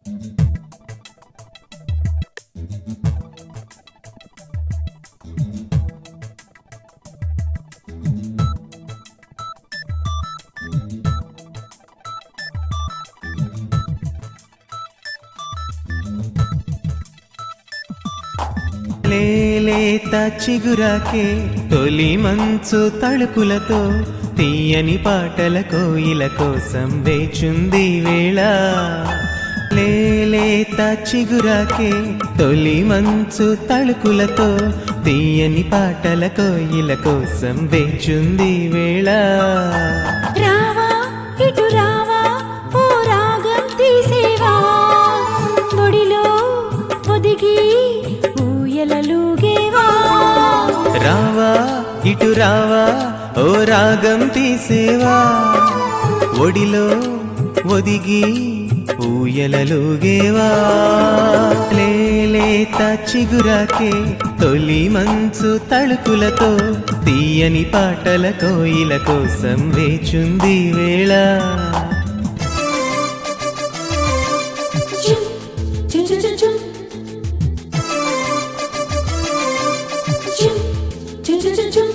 లేలేత చిగురాకే తొలి మంచు తళుకులతో తీయని పాటల కోయిల కోసం వేచుంది వేళ లేలేత చిగురాకే తొలి మంచు తళుకులతో తీయని పాటల కోయిల కోసం వేచుంది వేళ రావా ఇటు రావా ఓ రాగం తీసేవా తొడిలో ఒదిగి ఊయలలుగేవా రావా ఇటు రావా ఓ రాగం తీసేవా ఒడిలో ఒదిగి ఊయలలుగేవా లేలేత చిగురాకే తొలి మంచు తళుకులతో తీయని పాటల కోయిల కోసం వేచుంది వేళ చుం, చుం, చుం, చుం, చుం. చుం, చుం, చుం, చుం, చుం.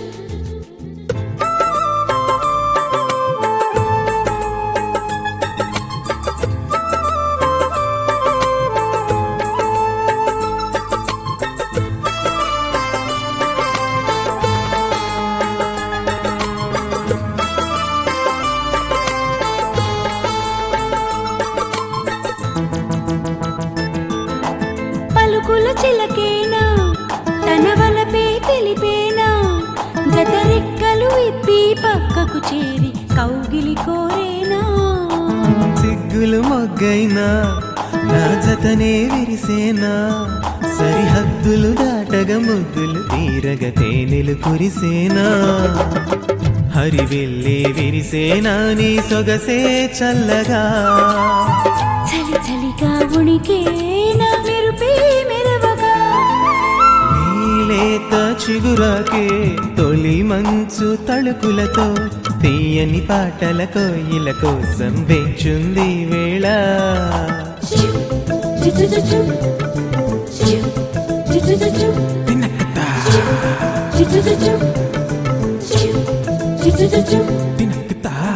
పలుకుల చిలకేనా తన వలపే తెలిపేనా జతరెక్కలు ఇప్పి పక్కకు చేరి కౌగిలి కోరేనా సిగ్గులు మొగ్గైనా నా జతనే విరిసేనా సరిహద్దులు దాటగా ముద్దులు తీరగ తేనెలు కురిసేనా హరివెల్లే విరిసేనా నీ సొగసే చల్లగా చలి చలిగా ఉణికేనా మెరుపే మెరవగా నీలేత చిగురాకే తొలి మంచు తళుకులతో తీయని పాటల కోయిల కోసం వేచుంది వేళ చుం, చుం, చుం, చుం, చుం. చుం, చుం, చుం, చుం, చుం. చుం, చుం, చుం, చుం, చుం. చుం, చుం, చుం, చుం, చుం.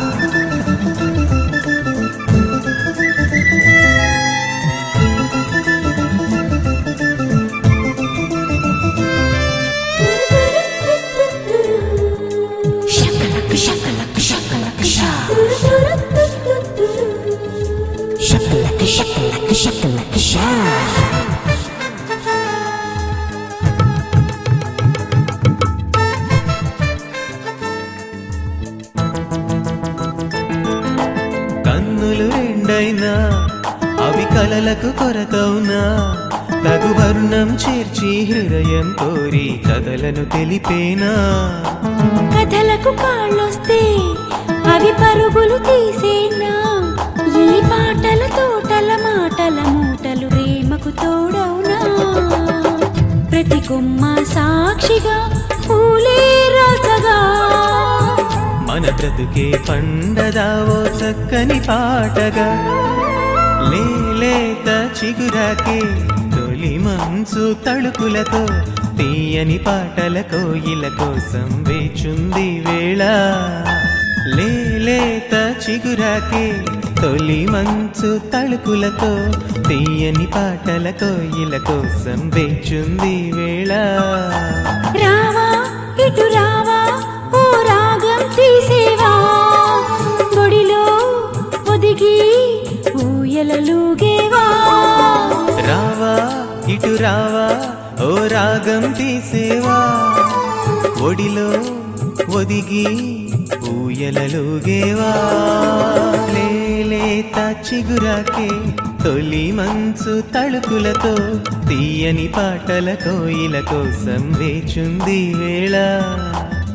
Shakalaka, shakalaka, shakalaka, sha. Shakalaka, shakalaka, shakalaka, sha. కన్నులు రెండైనా అవి కలలకు కొరతవునా తగు వర్ణం చేర్చి హృదయం కోరి కథలను తెలిపేనా కథలకు కాళ్ళొస్తే అవి పరుగులు తీసేనా ఈ పాటల తోటల మాటల మూటలు ప్రేమకు తోడవునా ప్రతి కొమ్మ సాక్షిగా పూలే రాసగా మన బ్రతుకే పండదావో చక్కని పాటగా లేలేత చిగురాకే తొలి మంచు తళుకులతో తీయని పాటల కోయిల కోసం వేచుంది వేళ లేలేత చిగురాకే తొలి మంచు తళుకులతో తీయని పాటల కోయిల కోసం వేచుంది వేళ రావా ఇటు రావా ఓ రాగం తీసేవా గుడిలో ఒదిగి ఊయలలుగేవా రావా ఇటు రావా ఓ రాగం తీసేవా ఒడిలో ఒదిగి ఊయలలుగేవా లేలేత చిగురాకే తొలి మంచు తళుకులతో తీయని పాటల కోయిల కోసం వేచుంది వేళ